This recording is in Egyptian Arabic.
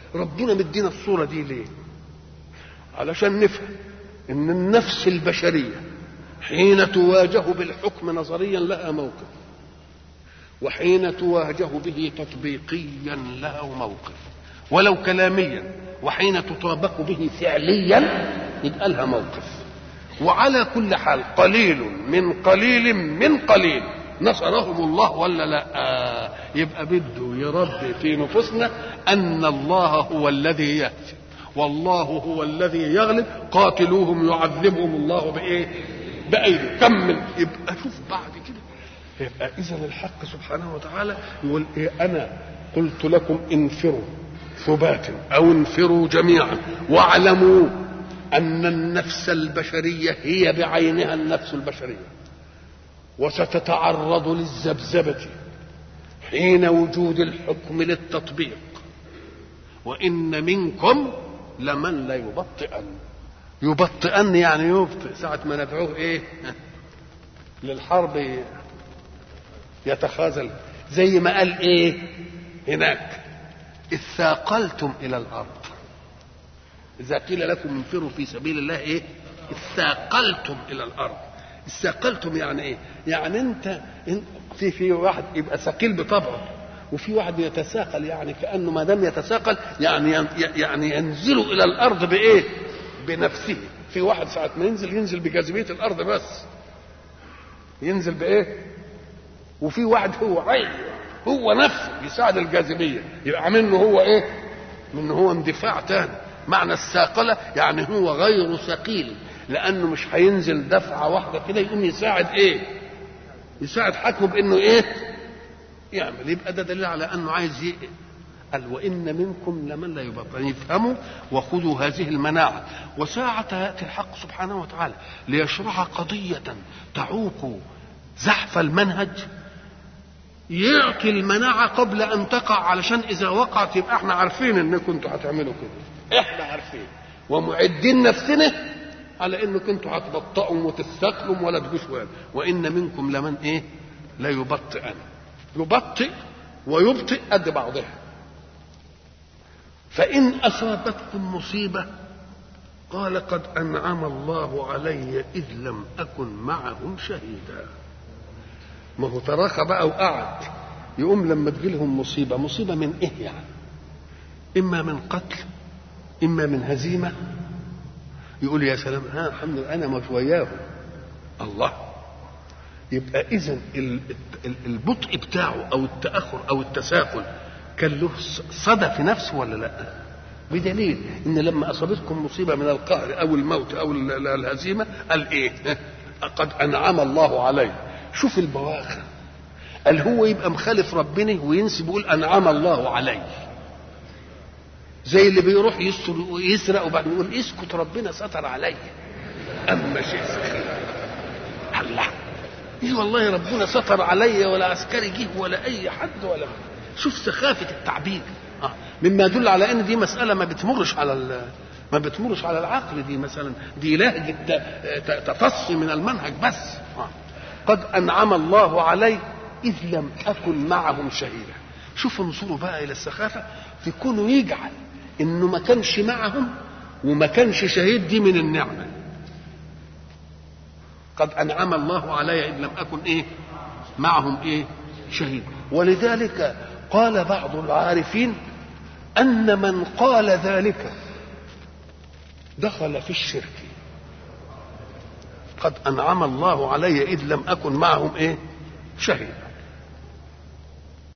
ربنا مدينا الصورة دي ليه علشان نفهم ان النفس البشرية حين تواجه بالحكم نظريا لها موقف وحين تواجه به تطبيقيا لها موقف ولو كلاميا وحين تطابق به فعليا يبقى لها موقف وعلى كل حال قليل من قليل من قليل نصرهم الله ولا لا آه يبقى بده يربي في نفوسنا ان الله هو الذي يهزم والله هو الذي يغلب قاتلوهم يعذبهم الله بايه بايدي كمل يبقى شوف بعد كده يبقى اذا الحق سبحانه وتعالى يقول ايه انا قلت لكم انفروا ثبات او انفروا جميعا واعلموا ان النفس البشريه هي بعينها النفس البشريه وستتعرض للذبذبه حين وجود الحكم للتطبيق وان منكم لمن ليبطئن يبطئن يعني يبطئ ساعة ما ندعوه ايه للحرب يتخاذل زي ما قال ايه هناك إذ ثاقلتم إلى الأرض إذا قيل لكم انفروا في سبيل الله إيه إذ ثاقلتم إلى الأرض استثقلتم يعني ايه؟ يعني انت في في واحد يبقى ثقيل بطبعه وفي واحد يتساقل يعني كانه ما دام يتساقل يعني يعني ينزل الى الارض بايه؟ بنفسه في واحد ساعة ما ينزل ينزل بجاذبية الأرض بس ينزل بإيه؟ وفي واحد هو عين هو نفسه يساعد الجاذبية يبقى منه هو إيه؟ منه هو اندفاع تاني معنى الثاقلة يعني هو غير ثقيل لأنه مش هينزل دفعة واحدة كده يقوم يساعد إيه؟ يساعد حكمه بإنه إيه؟ يعمل يبقى ده دليل على أنه عايز إيه؟ قال وإن منكم لمن لا يبطل يفهموا وخذوا هذه المناعة وساعة يأتي الحق سبحانه وتعالى ليشرح قضية تعوق زحف المنهج يعطي المناعة قبل أن تقع علشان إذا وقعت يبقى احنا عارفين إنكم انتوا هتعملوا كده احنا عارفين ومعدين نفسنا على انكم انتوا هتبطئوا وتستقلوا ولا تجوش وان منكم لمن ايه لا يبطئن يبطئ ويبطئ قد بعضها فإن أصابتكم مصيبة قال قد أنعم الله علي إذ لم أكن معهم شهيدا ما هو تراخى بقى وقعد يقوم لما تجيلهم مصيبة مصيبة من إيه يعني إما من قتل إما من هزيمة يقول يا سلام ها الحمد لله أنا مش وياهم الله يبقى إذا البطء بتاعه أو التأخر أو التساهل كان له صدى في نفسه ولا لا بدليل ان لما اصابتكم مصيبه من القهر او الموت او الهزيمه قال ايه قد انعم الله علي شوف البواخر قال هو يبقى مخالف ربنا وينسب يقول انعم الله علي زي اللي بيروح يسرق وبعدين يقول اسكت ربنا ستر علي اما شيء سخيف الله ايه والله ربنا ستر علي ولا عسكري جه ولا اي حد ولا شوف سخافة التعبير آه. مما يدل على ان دي مسألة ما بتمرش على ما بتمرش على العقل دي مثلا دي لهجة تفصي من المنهج بس آه. قد أنعم الله علي إذ لم أكن معهم شهيدا شوف انظروا بقى إلى السخافة في كونه يجعل إنه ما كانش معهم وما كانش شهيد دي من النعمة قد أنعم الله علي إذ لم أكن إيه معهم إيه شهيد ولذلك قال بعض العارفين ان من قال ذلك دخل في الشرك قد انعم الله علي اذ لم اكن معهم ايه شهيد